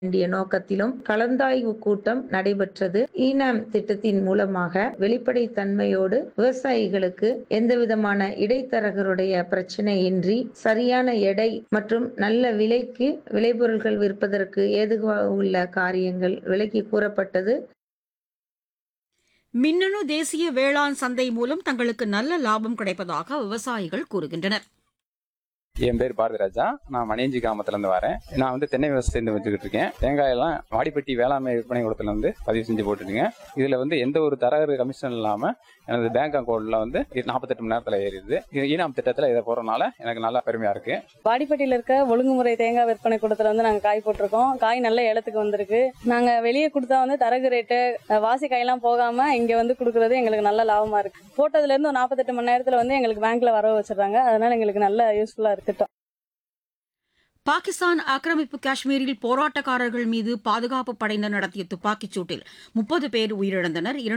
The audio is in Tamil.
வேண்டிய நோக்கத்திலும் கலந்தாய்வு கூட்டம் நடைபெற்றது ஈனாம் திட்டத்தின் மூலமாக வெளிப்படைத்தன்மையோடு விவசாயிகளுக்கு எந்தவிதமான இடைத்தரகருடைய பிரச்சனையின்றி சரியான எடை மற்றும் நல்ல விலைக்கு விளைபொருட்கள் விற்பதற்கு ஏதுவாக உள்ள காரியங்கள் விலக்கி கூறப்பட்டது மின்னணு தேசிய வேளாண் சந்தை மூலம் தங்களுக்கு நல்ல லாபம் கிடைப்பதாக விவசாயிகள் கூறுகின்றனர் என் பேர் பாரதிராஜா நான் மணியஞ்சி கிராமத்துல இருந்து வரேன் நான் வந்து தென்னை விவசாயத்தை வச்சுக்கிட்டு இருக்கேன் தேங்காயெல்லாம் வாடிப்பட்டி வேளாண்மை விற்பனை கூடத்துல வந்து பதிவு செஞ்சு போட்டுருக்கேன் இதுல வந்து எந்த ஒரு தரகர் கமிஷன் இல்லாம எனது பேங்க் அக்கௌண்ட்ல வந்து நாற்பத்தெட்டு மணி நேரத்துல ஏறிடுது இது ஈனாம் திட்டத்துல இதை போறதுனால எனக்கு நல்லா பெருமையா இருக்கு வாடிப்பட்டியில இருக்க ஒழுங்குமுறை தேங்காய் விற்பனை கூடத்துல வந்து நாங்க காய் போட்டிருக்கோம் காய் நல்ல ஏலத்துக்கு வந்திருக்கு நாங்க வெளியே கொடுத்தா வந்து தரகு ரேட்டு அஹ், வாசி காயெல்லாம் போகாம இங்க வந்து கொடுக்கறது எங்களுக்கு நல்ல லாபமா இருக்கு போட்டதுல இருந்து ஒரு நாற்பத்தெட்டு மணி நேரத்துல வந்து எங்களுக்கு பேங்க்ல வரவு வச்சிடுறாங்க அதனால எங்களுக்கு நல்ல யூஸ்ஃபுல்லா இருக்கு திட்டம் பாகிஸ்தான் ஆக்கிரமிப்பு காஷ்மீரில் போராட்டக்காரர்கள் மீது பாதுகாப்பு படையினர் நடத்திய துப்பாக்கிச் சூட்டில் முப்பது பேர் உயிரிழந்தனர்